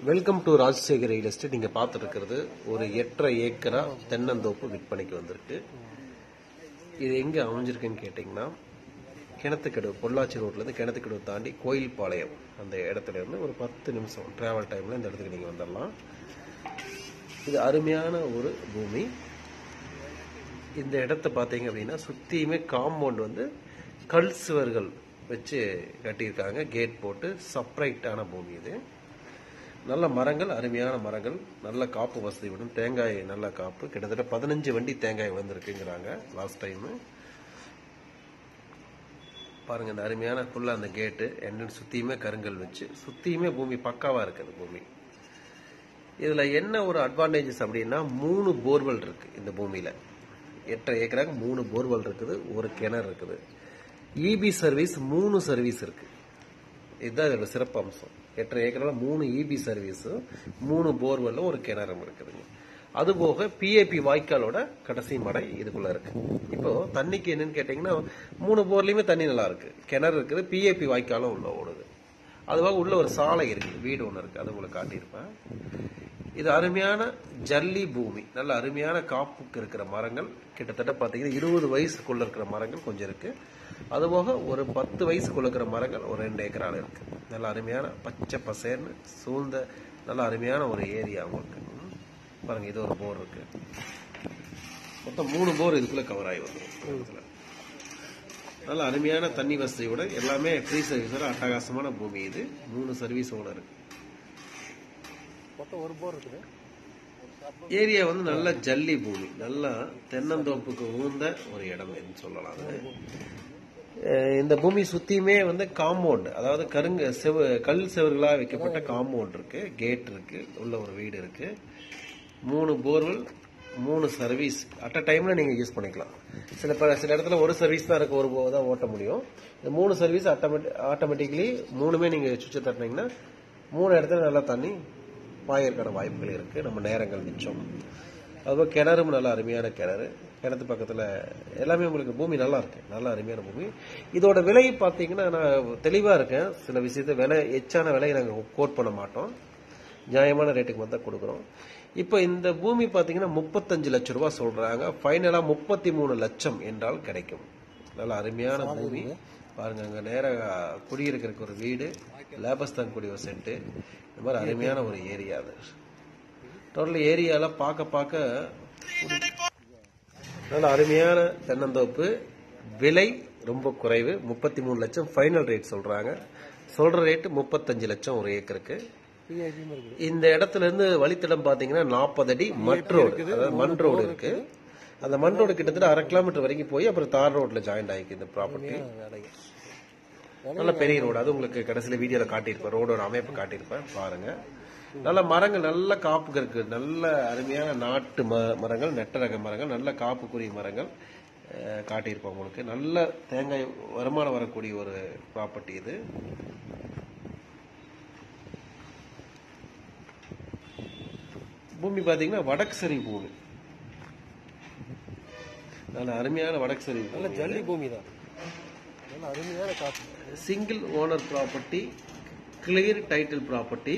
Welcome to Rajasekhar real estate நீங்க பார்த்துட்டு இருக்கிறது ஒரு எட்டரை ஏக்கரா தென்னந்தோப்பு விற்பனைக்கு வந்திருக்கு இது எங்க அமைஞ்சிருக்குன்னு கேட்டிங்கன்னா கிணத்துக்கடவு பொள்ளாச்சி ரோட்ல இருந்து கிணத்துக்கடவு தாண்டி கோயில்பாளையம் அந்த இடத்துல இருந்து ஒரு பத்து நிமிஷம் டிராவல் டைம்ல இந்த இடத்துக்கு நீங்க வந்துடலாம் இது அருமையான ஒரு பூமி இந்த இடத்த பார்த்தீங்க அப்படின்னா சுத்தியுமே காம்பவுண்ட் வந்து கல் சுவர்கள் வச்சு கட்டியிருக்காங்க கேட் போட்டு செப்பரேட்டான பூமி இது நல்ல மரங்கள் அருமையான மரங்கள் நல்ல காப்பு வசதியுடன் தேங்காய் நல்ல காப்பு கிட்டத்தட்ட பதினஞ்சு வண்டி தேங்காய் வந்திருக்குங்கிறாங்க லாஸ்ட் டைம் பாருங்க இந்த அருமையான ஃபுல்லா அந்த கேட்டு என்ட்ரன்ஸ் சுத்தியுமே கருங்கல் வச்சு சுத்தியுமே பூமி பக்காவா இருக்குது பூமி இதுல என்ன ஒரு அட்வான்டேஜஸ் அப்படின்னா மூணு போர்வெல் இருக்கு இந்த பூமியில எட்டரை ஏக்கராக்கு மூணு போர்வெல் இருக்குது ஒரு கிணறு இருக்குது இபி சர்வீஸ் மூணு சர்வீஸ் இருக்கு இதுதான் இதோட சிறப்பு அம்சம் எட்டரை ஏக்கரால மூணு இபி சர்வீஸ் மூணு போர்வெல்லும் ஒரு கிணறும் இருக்குதுங்க அது போக பிஏபி வாய்க்காலோட கடைசி மடை இதுக்குள்ள இருக்கு இப்போ தண்ணிக்கு என்னன்னு கேட்டீங்கன்னா மூணு போர்லயுமே தண்ணி நல்லா இருக்கு கிணறு இருக்குது பிஏபி வாய்க்காலும் உள்ள ஓடுது அதுவாக உள்ள ஒரு சாலை இருக்கு வீடு ஒன்று இருக்கு அது உங்களுக்கு காட்டியிருப்பேன் இது அருமையான ஜல்லி பூமி நல்ல அருமையான காப்புக்கு இருக்கிற மரங்கள் கிட்டத்தட்ட பார்த்தீங்கன்னா இருபது வயசுக்குள்ள இருக்கிற மரங்கள் கொஞ்சம் இருக்கு அதுபோக ஒரு பத்து வயசுக்குள்ள இருக்கிற மரங்கள் ஒரு ரெண்டு ஏக்கரால இருக்கு நல்ல அருமையான பச்சை பசேர்னு சூழ்ந்த நல்ல அருமையான ஒரு ஏரியா உங்களுக்கு ம். பாருங்க இது ஒரு போர் இருக்கு மொத்தம் மூணு போர் இதுக்குள்ள கவர் ஆகி வந்துடும் இதுல. நல்ல அருமையான தண்ணி வசதியோட எல்லாமே ஃப்ரீ சர்வீஸோட அட்டகாசமான பூமி இது மூணு சர்வீஸோட இருக்கு மொத்தம் ஒரு போர் இருக்குது ஏரியா வந்து நல்ல ஜல்லி பூமி நல்லா தென்னந்தோப்புக்கு உகந்த ஒரு இடம் என்று சொல்லலாம் அது. அஹ் இந்த பூமி சுத்தியுமே வந்து காம்பவுண்ட் அதாவது கருங்க செவ கல் செவர்களா வைக்கப்பட்ட காம்பவுண்ட் இருக்கு கேட் இருக்கு உள்ள ஒரு வீடு இருக்கு மூணு போர்வெல் மூணு சர்வீஸ் அட் அ டைம்ல நீங்க யூஸ் பண்ணிக்கலாம் சில ப- சில இடத்துல ஒரு சர்வீஸ் தான் இருக்கு ஒரு போக தான் ஓட்ட முடியும் இந்த மூணு சர்வீஸ் ஆட்டோமேட்டிக்கலி மூணுமே நீங்க சுவிட்சை தட்டினீங்கன்னா மூணு இடத்துல நல்லா தண்ணி பாயறதுக்கான வாய்ப்புகள் இருக்கு நம்ம நேரங்கள் மிச்சம் அதுபோல் கிணறும் நல்ல அருமையான கிணறு கிணத்து பக்கத்துல எல்லாமே உங்களுக்கு பூமி நல்லா இருக்கு நல்ல அருமையான பூமி இதோட விலை பார்த்தீங்கன்னா நான் தெளிவா இருக்கேன் சில விஷயத்த விலை எச்சான விலையை நாங்கள் கோட் பண்ண மாட்டோம் நியாயமான ரேட்டுக்கு வந்து கொடுக்குறோம் இப்போ இந்த பூமி பார்த்தீங்கன்னா முப்பத்தஞ்சு லட்சம் ரூபாய் சொல்றாங்க ஃபைனலா முப்பத்தி மூணு லட்சம் என்றால் கிடைக்கும் நல்ல அருமையான பூமி பாருங்க அங்க நேர குடியிருக்கிறதுக்கு ஒரு வீடு லேபஸ்தான் குடி ஒரு செட்டு இந்த மாதிரி அருமையான ஒரு ஏரியா அது டோட்டல் ஏரியால பார்க்க பார்க்க நல்ல அருமையான தென்னந்தோப்பு விலை ரொம்ப குறைவு முப்பத்தி மூணு லட்சம் ஃபைனல் ரேட் சொல்றாங்க சொல்ற ரேட் முப்பத்தஞ்சு லட்சம் ஒரு ஏக்கருக்கு பிஐபியும் இருக்குது இந்த இடத்துல இருந்து வழித்தடம் பாத்தீங்கன்னா நாற்பது அடி மட் ரோடு அதாவது மண் ரோடு இருக்கு அந்த மண் ரோடு கிட்டத்தட்ட அரை கிலோமீட்டர் வரைக்கும் போய் அப்புறம் தார் ரோட்ல ஜாயின் ஆயிருக்கு இந்த ப்ராப்பர்ட்டி வேலைங்க நல்ல பெரிய ரோடு அது உங்களுக்கு கடைசியில வீடியோல காட்டியிருப்பேன் ரோடோட அமைப்பு காட்டியிருப்பேன் பாருங்க நல்ல மரங்கள் நல்ல காப்புக்கு இருக்கு நல்ல அருமையான நாட்டு ம- மரங்கள் நெட்ட ரக மரங்கள் நல்ல காப்புக்குரிய மரங்கள் அஹ், காட்டியிருப்பேன் உங்களுக்கு நல்ல தேங்காய் வருமானம் வரக்கூடிய ஒரு ப்ராப்பர்ட்டி இது பூமி பாத்தீங்கன்னா வடக்கு சரி பூமி நல்ல அருமையான வடக்கு சரி நல்ல ஜல்லி பூமி தான் நல்ல அருமையான காசு single owner property clear title property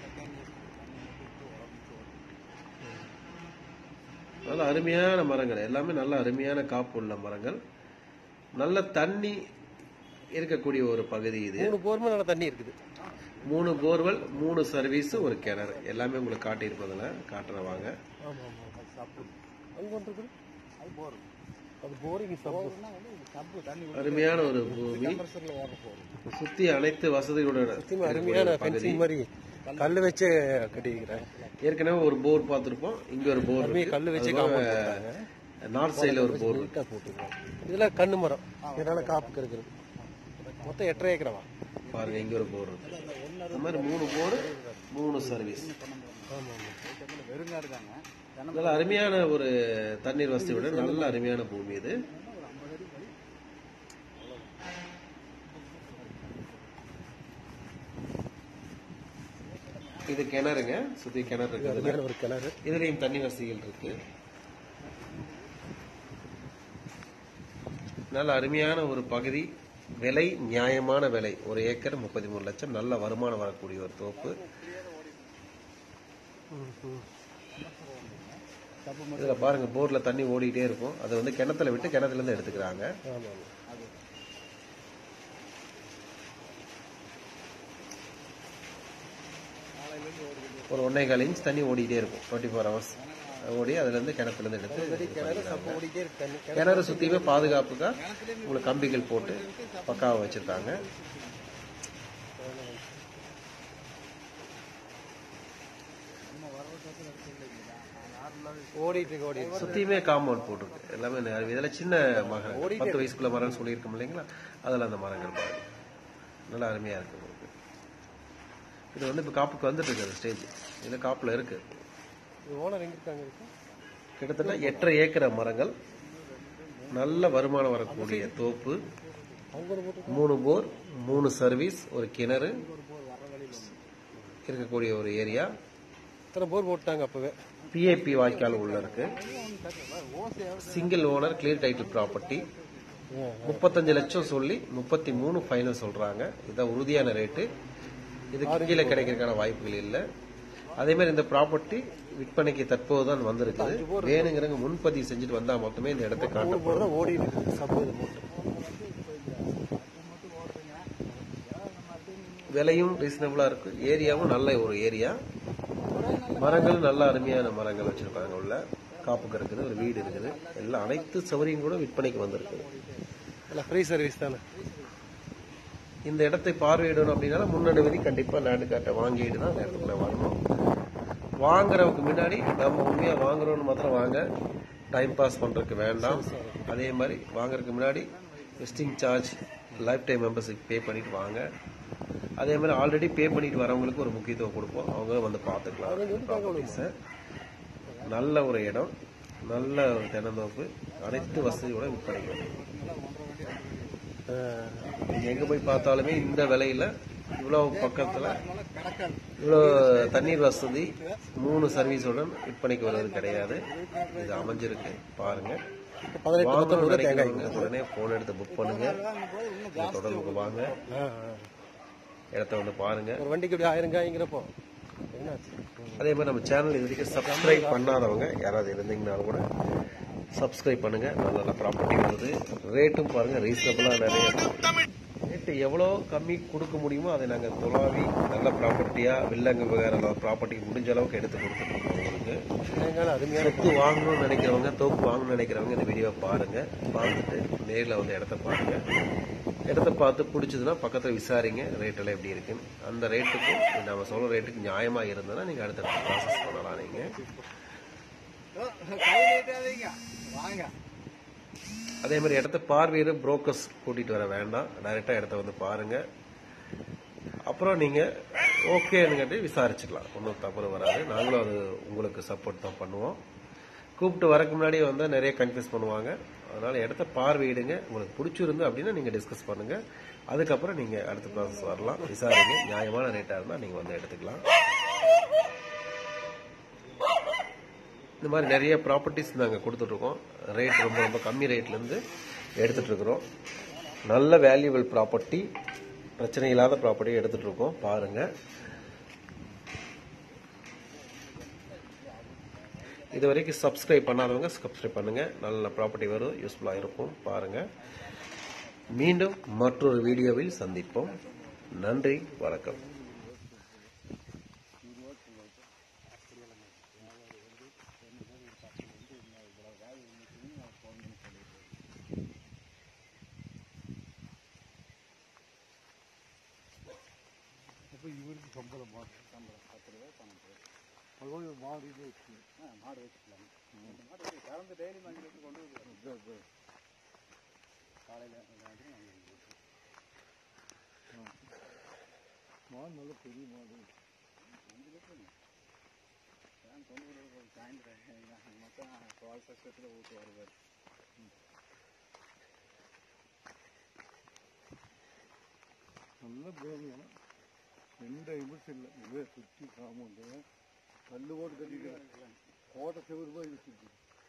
நல்ல அருமையான மரங்கள் எல்லாமே நல்ல அருமையான காப்பு உள்ள மரங்கள் நல்ல தண்ணி இருக்கக்கூடிய ஒரு பகுதி இது மூணு போருமே நல்ல தண்ணி இருக்குது மூணு போர்வெல் மூணு சர்வீஸ் ஒரு கிணறு எல்லாமே உங்களுக்கு காட்டியிருப்பதுல காட்டுறேன் வாங்க ஆமா ஆமா அது சப்பு அங்க ஒன்று இருக்குது அது போர் அது போரிங் சப்பு தண்ணி அருமையான ஒரு பூமி கம்பர்சர்ல ஓடுற போர் சுத்தி அனைத்து வசதிகளோட சுத்தியும் அருமையான ஃபென்சிங் மாதிரி கல் வச்சு கட்டிக்கிறேன் ஏற்கனவே ஒரு போர் பார்த்திருப்போம் இங்க ஒரு போர் அருமையா இருக்கு. கல்லு வச்சு அது போக, காம்பவுண்ட் போட்டாங்க நார்த் சைடுல ஒரு போர் இருக்கு. நீட்டா போட்டுருக்கோம் இதெல்லாம் கண்ணு மரம் இதனால காப்புக்கு இருக்குது மொத்தம் எட்டரை ஏக்கரவா பாருங்க இங்க ஒரு போர் இருக்கு இந்த மாதிரி மூணு போர் மூணு சர்வீஸ் ஆமா ஆமா வெறுங்காடு தாங்க நல்ல அருமையான ஒரு தண்ணீர் வசதியோட நல்ல அருமையான பூமி இது இது கிணறுங்க சுத்தி கிணறு இருக்கு அதுல. அருமையான ஒரு கிணறு இதுலயும் தண்ணி வசதிகள் இருக்கு நல்ல அருமையான ஒரு பகுதி விலை நியாயமான விலை ஒரு ஏக்கர் முப்பத்தி மூணு லட்சம் நல்ல வருமானம் வரக்கூடிய ஒரு தோப்பு சப்பு இதில் பாருங்க போரில் தண்ணி ஓடிட்டே இருக்கும் அதை வந்து கிணத்துல விட்டு கிணத்துல இருந்து எடுத்துக்கிறாங்க ஆமாம் ஒரு ஒன்னே கால் இன்ச் தண்ணி ஓடிட்டே இருக்கும் டுவெண்ட்டி ஃபோர் ஹவர்ஸ் ஓடி அதுலேருந்து கிணத்துலேருந்து எடுத்து கிணறு சப்பு ஓடிட்டே இருக்கு தண்ணி கிணறு சுற்றியுமே பாதுகாப்புக்காக உங்களுக்கு கம்பிகள் போட்டு பக்காவை வச்சுருக்காங்க ஓடிட்டு இருக்கு ஓடிட்டு இருக்கு. சுற்றியுமே காம்பவுண்ட் போட்டிருக்கு எல்லாமே நிறைய- இதெல்லாம் சின்ன மரம் பத்து வயசுக்குள்ள மரம்னு சொல்லியிருக்கோம் இல்லைங்களா அதில் அந்த மரங்கள் பாருங்க நல்லா அருமையாக இருக்கு உங்களுக்கு இது வந்து இப்போ காப்புக்கு வந்துட்டு இருக்கு ஸ்டேஜ் இதில் காப்பில் இருக்கு இது ஓனர் எங்க இருக்காங்க இருக்கு கிட்டத்தட்ட எட்டரை ஏக்கர் மரங்கள் நல்ல வருமானம் வரக்கூடிய தோப்பு அவங்க ஒரு போட்டு மூணு போர் மூணு சர்வீஸ் ஒரு கிணறு இருக்கக்கூடிய ஒரு ஏரியா இத்தனை போர் போட்டாங்க அப்பவே பிஏபி வாய்க்கால் உள்ள இருக்கு single owner clear title property முப்பத்தஞ்சு லட்சம் சொல்லி முப்பத்தி மூணு ஃபைனல் சொல்றாங்க இதுதான் உறுதியான ரேட்டு இதுக்கு கீழே கிடைக்கிறதுக்கான வாய்ப்புகள் இல்லை அதே மாதிரி இந்த ப்ராப்பர்ட்டி விற்பனைக்கு தற்போது தான் வந்திருக்குது வேணுங்கிறவங்க முன்பதிவு செஞ்சுட்டு வந்தா மட்டுமே இந்த இடத்தை காட்டப்படும் போர் தான் ஓடிட்டு இருக்கு சப்பு இது போட்டு விலையும் ரீசனபிளா இருக்கு ஏரியாவும் நல்ல ஒரு ஏரியா மரங்கள் நல்ல அருமையான மரங்கள் வச்சிருக்காங்க உள்ள காப்புக்கு இருக்குது ஒரு வீடு இருக்குது எல்லாம் அனைத்து சௌகரியம் கூட விற்பனைக்கு வந்திருக்குது இல்லை ஃப்ரீ சர்வீஸ் தானே இந்த இடத்தை பார்வையிடணும் அப்படின்னா முன்னனுமதி கண்டிப்பா லேண்டு கார்ட்டை வாங்கிட்டு தான் அந்த இடத்துக்குள்ள வரணும் வாங்குறதுக்கு முன்னாடி நம்ம உண்மையா வாங்குறோம்னு மாத்திரம் வாங்க டைம் பாஸ் பண்றதுக்கு வேண்டாம் அதே மாதிரி வாங்குறதுக்கு முன்னாடி visiting charge lifetime membership pay பண்ணிட்டு வாங்க அதே மாதிரி ஆல்ரெடி பே பண்ணிட்டு வரவங்களுக்கு ஒரு முக்கியத்துவம் கொடுப்போம் அவங்க வந்து பார்த்துக்கலாம் ப்ராப்பர்ட்டிஸை நல்ல ஒரு இடம் நல்ல ஒரு தென்னந்தோப்பு அனைத்து வசதியோட விற்பனைக்கு நீங்க எங்க போய் பார்த்தாலுமே இந்த விலையில இவ்வளவு பக்கத்துல இவ்வளவு தண்ணீர் வசதி மூணு சர்வீஸுடன் விற்பனைக்கு வருவது கிடையாது இது அமைஞ்சிருக்கு பாருங்க பதினெட்டு வாங்கணும்னு நினைக்கிறவங்க உடனே போன் எடுத்து புக் பண்ணுங்க இந்த தொடர்புக்கு வாங்க ஆ, ஆ. இடத்த வந்து பாருங்க ஒரு வண்டிக்கு இப்படி ஆயிரம் காய்ங்கிறப்போ என்னாச்சு அதே மாதிரி நம்ம சேனல் இது வரைக்கும் சப்ஸ்கிரைப் பண்ணாதவங்க யாராவது இருந்தீங்கனாலும் கூட சப்ஸ்கிரைப் பண்ணுங்க நல்ல நல்ல ப்ராப்பர்ட்டி வருது ரேட்டும் பாருங்க ரீசனபிளா நிறைய ரேட்டு எவ்வளோ கம்மி கொடுக்க முடியுமோ அதை நாங்கள் தொலாவி நல்ல ப்ராப்பர்ட்டியா வில்லங்க வேற ப்ராப்பர்ட்டி முடிஞ்ச அளவுக்கு எடுத்து கொடுத்துட்டு இருக்கோம் உங்களுக்கு தேங்காய் அருமையான சொத்து வாங்கணும்னு நினைக்கிறவங்க தோப்பு வாங்கணும்னு நினைக்கிறவங்க இந்த வீடியோவை பாருங்க பார்த்துட்டு நேரில் வந்து இடத்த பாருங்க இடத்த பார்த்து பிடிச்சதுன்னா பக்கத்தில் விசாரிங்க ரேட் எல்லாம் எப்படி இருக்குன்னு அந்த ரேட்டுக்கு நம்ம சொல்ற ரேட்டுக்கு நியாயமா இருந்ததுன்னா நீங்க அடுத்த ப்ராசஸ் பண்ணலாம் நீங்க வாங்க அதே மாதிரி இடத்த பார்வையிட புரோக்கர்ஸ் கூட்டிட்டு வர வேண்டாம் டைரக்டா இடத்த வந்து பாருங்க அப்புறம் நீங்க ஓகேன்னு கேட்டு விசாரிச்சுக்கலாம் ஒன்றும் தப்பு வராது நாங்களும் அது உங்களுக்கு சப்போர்ட் தான் பண்ணுவோம் கூப்பிட்டு வரக்கு முன்னாடியே வந்தா நிறைய கன்ஃபியூஸ் பண்ணுவாங்க அதனால இடத்த பார்வையிடுங்க உங்களுக்கு பிடிச்சிருந்து அப்படின்னா நீங்க டிஸ்கஸ் பண்ணுங்க அதுக்கப்புறம் நீங்க அடுத்த ப்ராசஸ் வரலாம் விசாரிங்க நியாயமான ரேட்டா இருந்தா நீங்க வந்து எடுத்துக்கலாம் இந்த மாதிரி நிறைய ப்ராப்பர்ட்டிஸ் நாங்கள் கொடுத்துட்ருக்கோம் ரேட் ரொம்ப ரொம்ப கம்மி ரேட்லேருந்து எடுத்துட்டு இருக்கிறோம் நல்ல வேல்யூபிள் ப்ராப்பர்ட்டி பிரச்சனை இல்லாத ப்ராப்பர்ட்டி எடுத்துட்டு இருக்கோம் பாருங்க இது வரைக்கும் சப்ஸ்கிரைப் பண்ணாதவங்க சப்ஸ்கிரைப் பண்ணுங்க நல்ல ப்ராப்பர்ட்டி வரும் யூஸ்ஃபுல்லாக இருக்கும் பாருங்க மீண்டும் மற்றொரு வீடியோவில் சந்திப்போம் நன்றி வணக்கம் அப்போ இவருக்கு சம்பளம் மாடு சம்பளம் பத்து ரூபாய் பன்னெண்டு ரூபாய் அதுவும் ஒரு மாடு இது வச்சு மாடு வச்சுக்கலாம் மாடு வச்சு கறந்து டெய்லி மணி வச்சு கொண்டு வந்து காலையில் மாடு நல்ல பெரிய மாடு அஞ்சு லிட்டர் ஏன் தொண்ணூறு சாயந்தரம் மொத்தம் பால் சஸ்டத்தில் ஊற்றி வருவார் நல்ல பேமியான எந்த விமர்சனம் இல்லை இதே சுற்றி காமௌண்டு கல் போட்டு கட்டிக்கிறேன் கோட்டை செவ்வறு போய் வச்சுருக்கு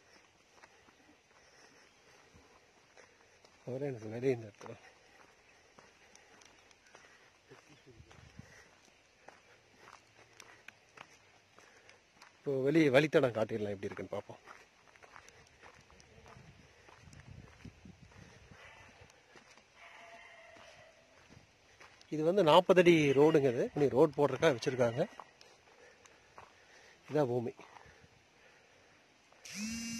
அவரே எனக்கு நிறைய இந்த இடத்துல இப்போ வெளியே வழித்தடம் காட்டிடலாம் எப்படி இருக்குன்னு பார்ப்போம் இது வந்து நாற்பது அடி ரோடுங்க இது நீ ரோடு போடுறதுக்காக வச்சுருக்காங்க இதான் பூமி